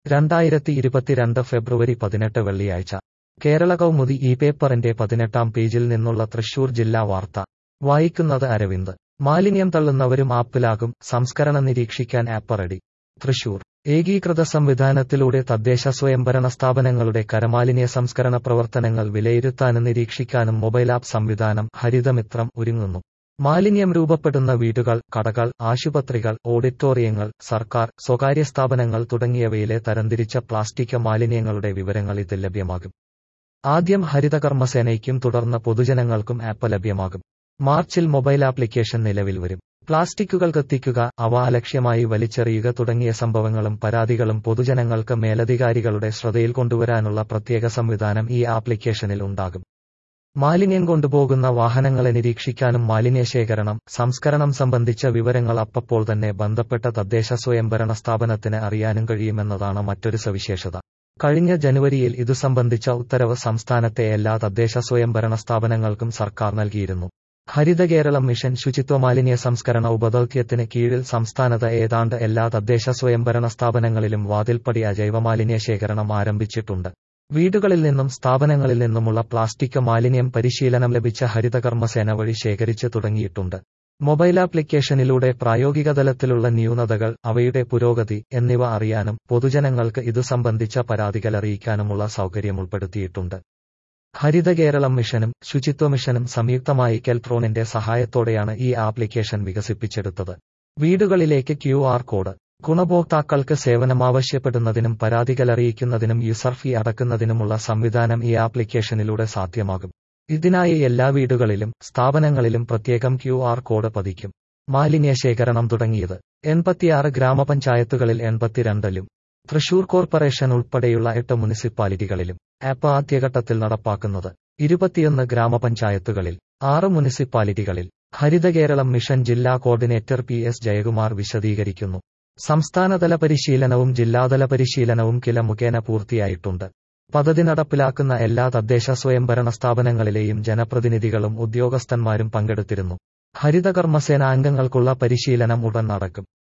രണ്ടായിരത്തി ഇരുപത്തിരണ്ട് ഫെബ്രുവരി പതിനെട്ട് വെള്ളിയാഴ്ച കേരള കൗമുദി ഈ പേപ്പറിന്റെ പതിനെട്ടാം പേജിൽ നിന്നുള്ള തൃശൂർ ജില്ലാ വാർത്ത വായിക്കുന്നത് അരവിന്ദ് മാലിന്യം തള്ളുന്നവരും ആപ്പിലാകും സംസ്കരണം നിരീക്ഷിക്കാൻ ആപ്പ് റെഡി തൃശൂർ ഏകീകൃത സംവിധാനത്തിലൂടെ തദ്ദേശ സ്വയംഭരണ സ്ഥാപനങ്ങളുടെ കരമാലിന്യ സംസ്കരണ പ്രവർത്തനങ്ങൾ വിലയിരുത്താനും നിരീക്ഷിക്കാനും മൊബൈൽ ആപ്പ് സംവിധാനം ഹരിതമിത്രം ഒരുങ്ങുന്നു മാലിന്യം രൂപപ്പെടുന്ന വീടുകൾ കടകൾ ആശുപത്രികൾ ഓഡിറ്റോറിയങ്ങൾ സർക്കാർ സ്വകാര്യ സ്ഥാപനങ്ങൾ തുടങ്ങിയവയിലെ തരംതിരിച്ച പ്ലാസ്റ്റിക് മാലിന്യങ്ങളുടെ വിവരങ്ങൾ ഇതിൽ ലഭ്യമാകും ആദ്യം ഹരിതകർമ്മസേനയ്ക്കും തുടർന്ന് പൊതുജനങ്ങൾക്കും ആപ്പ് ലഭ്യമാകും മാർച്ചിൽ മൊബൈൽ ആപ്ലിക്കേഷൻ നിലവിൽ വരും പ്ലാസ്റ്റിക്കുകൾ കത്തിക്കുക അവ അലക്ഷ്യമായി വലിച്ചെറിയുക തുടങ്ങിയ സംഭവങ്ങളും പരാതികളും പൊതുജനങ്ങൾക്ക് മേലധികാരികളുടെ ശ്രദ്ധയിൽ കൊണ്ടുവരാനുള്ള പ്രത്യേക സംവിധാനം ഈ ആപ്ലിക്കേഷനിൽ ഉണ്ടാകും മാലിന്യം കൊണ്ടുപോകുന്ന വാഹനങ്ങളെ നിരീക്ഷിക്കാനും മാലിന്യശേഖരണം സംസ്കരണം സംബന്ധിച്ച വിവരങ്ങൾ അപ്പപ്പോൾ തന്നെ ബന്ധപ്പെട്ട തദ്ദേശ സ്വയംഭരണ സ്ഥാപനത്തിന് അറിയാനും കഴിയുമെന്നതാണ് മറ്റൊരു സവിശേഷത കഴിഞ്ഞ ജനുവരിയിൽ ഇതു സംബന്ധിച്ച ഉത്തരവ് സംസ്ഥാനത്തെ എല്ലാ തദ്ദേശ സ്വയംഭരണ സ്ഥാപനങ്ങൾക്കും സർക്കാർ നൽകിയിരുന്നു ഹരിത കേരളം മിഷൻ ശുചിത്വ മാലിന്യ സംസ്കരണ ഉപദൗത്യത്തിന് കീഴിൽ സംസ്ഥാനത്ത് ഏതാണ്ട് എല്ലാ തദ്ദേശ സ്വയംഭരണ സ്ഥാപനങ്ങളിലും വാതിൽപ്പടി അജൈവമാലിന്യ ശേഖരണം ആരംഭിച്ചിട്ടുണ്ട് വീടുകളിൽ നിന്നും സ്ഥാപനങ്ങളിൽ നിന്നുമുള്ള പ്ലാസ്റ്റിക് മാലിന്യം പരിശീലനം ലഭിച്ച ഹരിതകർമ്മസേന വഴി ശേഖരിച്ചു തുടങ്ങിയിട്ടുണ്ട് മൊബൈൽ ആപ്ലിക്കേഷനിലൂടെ പ്രായോഗിക തലത്തിലുള്ള ന്യൂനതകൾ അവയുടെ പുരോഗതി എന്നിവ അറിയാനും പൊതുജനങ്ങൾക്ക് ഇതു സംബന്ധിച്ച പരാതികൾ അറിയിക്കാനുമുള്ള സൗകര്യം ഉൾപ്പെടുത്തിയിട്ടുണ്ട് ഹരിത കേരളം മിഷനും ശുചിത്വ മിഷനും സംയുക്തമായി കെൽട്രോണിന്റെ സഹായത്തോടെയാണ് ഈ ആപ്ലിക്കേഷൻ വികസിപ്പിച്ചെടുത്തത് വീടുകളിലേക്ക് ക്യു ആർ കോഡ് ഗുണഭോക്താക്കൾക്ക് സേവനം ആവശ്യപ്പെടുന്നതിനും പരാതികൾ അറിയിക്കുന്നതിനും യൂസർ ഫീ അടക്കുന്നതിനുമുള്ള സംവിധാനം ഈ ആപ്ലിക്കേഷനിലൂടെ സാധ്യമാകും ഇതിനായി എല്ലാ വീടുകളിലും സ്ഥാപനങ്ങളിലും പ്രത്യേകം ക്യു ആർ കോഡ് പതിക്കും മാലിന്യ ശേഖരണം തുടങ്ങിയത് എൺപത്തിയാറ് ഗ്രാമപഞ്ചായത്തുകളിൽ എൺപത്തിരണ്ടിലും തൃശൂർ കോർപ്പറേഷൻ ഉൾപ്പെടെയുള്ള എട്ട് മുനിസിപ്പാലിറ്റികളിലും ആപ്പ് ആദ്യഘട്ടത്തിൽ നടപ്പാക്കുന്നത് ഇരുപത്തിയൊന്ന് ഗ്രാമപഞ്ചായത്തുകളിൽ ആറ് മുനിസിപ്പാലിറ്റികളിൽ ഹരിത കേരളം മിഷൻ ജില്ലാ കോർഡിനേറ്റർ പി എസ് ജയകുമാർ വിശദീകരിക്കുന്നു സംസ്ഥാനതല പരിശീലനവും ജില്ലാതല പരിശീലനവും കില മുഖേന പൂർത്തിയായിട്ടുണ്ട് പദ്ധതി നടപ്പിലാക്കുന്ന എല്ലാ തദ്ദേശ സ്വയംഭരണ സ്ഥാപനങ്ങളിലെയും ജനപ്രതിനിധികളും ഉദ്യോഗസ്ഥന്മാരും പങ്കെടുത്തിരുന്നു ഹരിതകർമ്മസേന അംഗങ്ങൾക്കുള്ള പരിശീലനം ഉടൻ നടക്കും